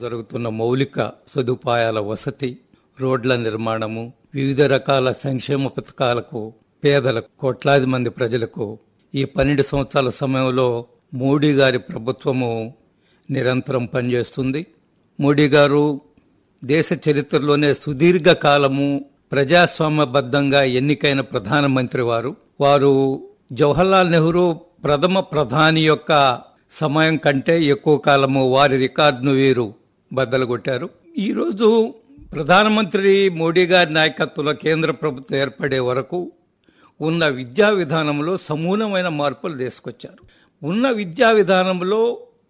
జరుగుతున్న మౌలిక సదుపాయాల వసతి రోడ్ల నిర్మాణము వివిధ రకాల సంక్షేమ పథకాలకు పేదలకు కోట్లాది మంది ప్రజలకు ఈ పన్నెండు సంవత్సరాల సమయంలో మోడీ గారి ప్రభుత్వము నిరంతరం పనిచేస్తుంది మోడీ గారు దేశ చరిత్రలోనే సుదీర్ఘ కాలము ప్రజాస్వామ్యబద్ధంగా ఎన్నికైన ప్రధానమంత్రి వారు వారు జవహర్లాల్ నెహ్రూ ప్రథమ ప్రధాని యొక్క సమయం కంటే ఎక్కువ కాలము వారి రికార్డును వీరు బద్దలు కొట్టారు ఈరోజు ప్రధానమంత్రి మోడీ గారి నాయకత్వంలో కేంద్ర ప్రభుత్వం ఏర్పడే వరకు ఉన్న విద్యా విధానంలో సమూలమైన మార్పులు తీసుకొచ్చారు ఉన్న విద్యా విధానంలో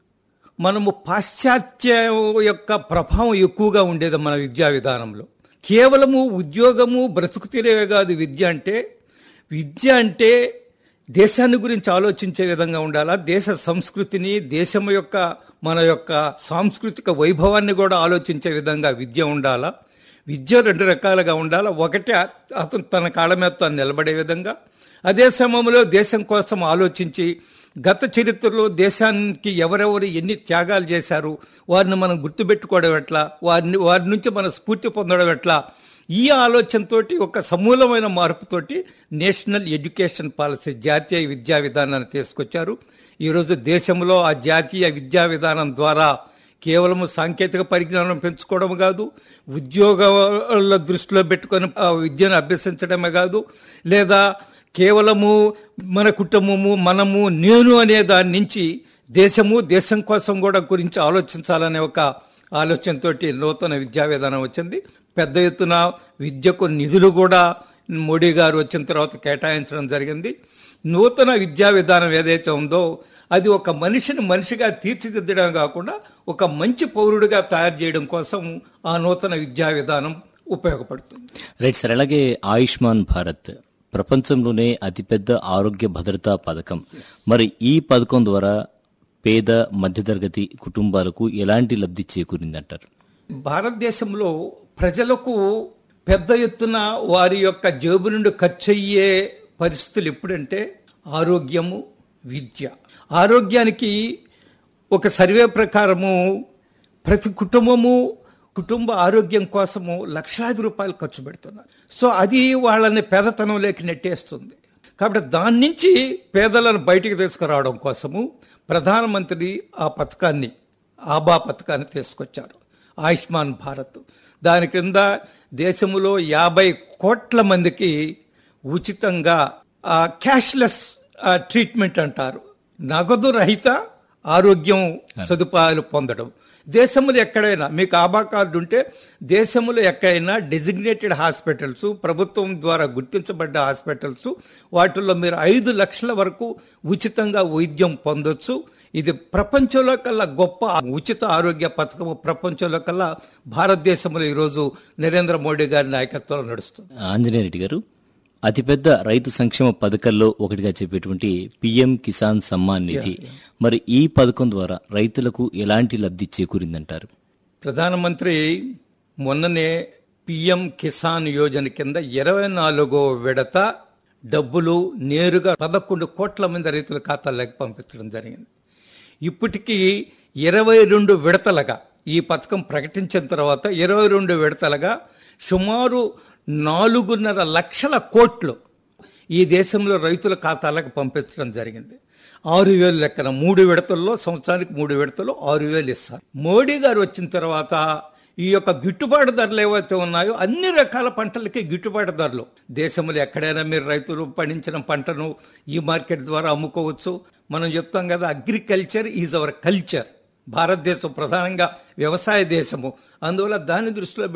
మనము పాశ్చాత్య యొక్క ప్రభావం ఎక్కువగా ఉండేది మన విద్యా విధానంలో కేవలము ఉద్యోగము బ్రతుకు తీరేవే కాదు విద్య అంటే విద్య అంటే దేశాన్ని గురించి ఆలోచించే విధంగా ఉండాలా దేశ సంస్కృతిని దేశం యొక్క మన యొక్క సాంస్కృతిక వైభవాన్ని కూడా ఆలోచించే విధంగా విద్య ఉండాలా విద్య రెండు రకాలుగా ఉండాలా ఒకటి అతను తన కాళ్ళ మీద తాను నిలబడే విధంగా అదే సమయంలో దేశం కోసం ఆలోచించి గత చరిత్రలో దేశానికి ఎవరెవరు ఎన్ని త్యాగాలు చేశారు వారిని మనం గుర్తుపెట్టుకోవడం ఎట్లా వారిని వారి నుంచి మనం స్ఫూర్తి పొందడం ఎట్లా ఈ ఆలోచనతోటి ఒక సమూలమైన మార్పుతోటి నేషనల్ ఎడ్యుకేషన్ పాలసీ జాతీయ విద్యా విధానాన్ని తీసుకొచ్చారు ఈరోజు దేశంలో ఆ జాతీయ విద్యా విధానం ద్వారా కేవలము సాంకేతిక పరిజ్ఞానం పెంచుకోవడం కాదు ఉద్యోగాల దృష్టిలో పెట్టుకొని ఆ విద్యను అభ్యసించడమే కాదు లేదా కేవలము మన కుటుంబము మనము నేను అనే దాని నుంచి దేశము దేశం కోసం కూడా గురించి ఆలోచించాలనే ఒక ఆలోచనతోటి నూతన విద్యా విధానం వచ్చింది పెద్ద ఎత్తున విద్యకు నిధులు కూడా మోడీ గారు వచ్చిన తర్వాత కేటాయించడం జరిగింది నూతన విద్యా విధానం ఏదైతే ఉందో అది ఒక మనిషిని మనిషిగా తీర్చిదిద్దడం కాకుండా ఒక మంచి పౌరుడిగా తయారు చేయడం కోసం ఆ నూతన విద్యా విధానం ఉపయోగపడుతుంది రైట్ సార్ అలాగే ఆయుష్మాన్ భారత్ ప్రపంచంలోనే అతిపెద్ద ఆరోగ్య భద్రతా పథకం మరి ఈ పథకం ద్వారా పేద మధ్యతరగతి కుటుంబాలకు ఎలాంటి లబ్ధి చేకూరిందంటారు భారతదేశంలో ప్రజలకు పెద్ద ఎత్తున వారి యొక్క జేబు నుండి ఖర్చు అయ్యే పరిస్థితులు ఎప్పుడంటే ఆరోగ్యము విద్య ఆరోగ్యానికి ఒక సర్వే ప్రకారము ప్రతి కుటుంబము కుటుంబ ఆరోగ్యం కోసము లక్షలాది రూపాయలు ఖర్చు పెడుతున్నారు సో అది వాళ్ళని పేదతనంలోకి నెట్టేస్తుంది కాబట్టి దాని నుంచి పేదలను బయటికి తీసుకురావడం కోసము ప్రధానమంత్రి ఆ పథకాన్ని ఆబా పథకాన్ని తీసుకొచ్చారు ఆయుష్మాన్ భారత్ దాని కింద దేశంలో యాభై కోట్ల మందికి ఉచితంగా క్యాష్లెస్ ట్రీట్మెంట్ అంటారు నగదు రహిత ఆరోగ్యం సదుపాయాలు పొందడం దేశంలో ఎక్కడైనా మీకు ఆబా కార్డు ఉంటే దేశంలో ఎక్కడైనా డెసిగ్నేటెడ్ హాస్పిటల్స్ ప్రభుత్వం ద్వారా గుర్తించబడ్డ హాస్పిటల్స్ వాటిల్లో మీరు ఐదు లక్షల వరకు ఉచితంగా వైద్యం పొందొచ్చు ఇది ప్రపంచంలో కల్లా గొప్ప ఉచిత ఆరోగ్య పథకం ప్రపంచంలో కల్లా భారతదేశంలో ఈరోజు నరేంద్ర మోడీ గారి నాయకత్వంలో నడుస్తుంది ఆంజనేయ రెడ్డి గారు అతిపెద్ద రైతు సంక్షేమ పథకాల్లో ఒకటిగా చెప్పేటువంటి పిఎం కిసాన్ సమ్మాన్ నిధి మరి ఈ పథకం ద్వారా రైతులకు ఎలాంటి లబ్ధి చేకూరిందంటారు ప్రధానమంత్రి మొన్ననే పిఎం కిసాన్ యోజన కింద ఇరవై నాలుగో విడత డబ్బులు నేరుగా పదకొండు కోట్ల మంది రైతుల ఖాతాల్లోకి పంపించడం జరిగింది ఇప్పటికీ ఇరవై రెండు విడతలుగా ఈ పథకం ప్రకటించిన తర్వాత ఇరవై రెండు విడతలుగా సుమారు నాలుగున్నర లక్షల కోట్లు ఈ దేశంలో రైతుల ఖాతాలకు పంపించడం జరిగింది ఆరు వేలు లెక్కన మూడు విడతల్లో సంవత్సరానికి మూడు విడతలు ఆరు వేలు ఇస్తారు మోడీ గారు వచ్చిన తర్వాత ఈ యొక్క గిట్టుబాటు ధరలు ఏవైతే ఉన్నాయో అన్ని రకాల పంటలకి గిట్టుబాటు ధరలు దేశంలో ఎక్కడైనా మీరు రైతులు పండించిన పంటను ఈ మార్కెట్ ద్వారా అమ్ముకోవచ్చు మనం చెప్తాం కదా అగ్రికల్చర్ ఈజ్ అవర్ కల్చర్ భారతదేశం ప్రధానంగా వ్యవసాయ దేశము అందువల్ల దాన్ని దృష్టిలో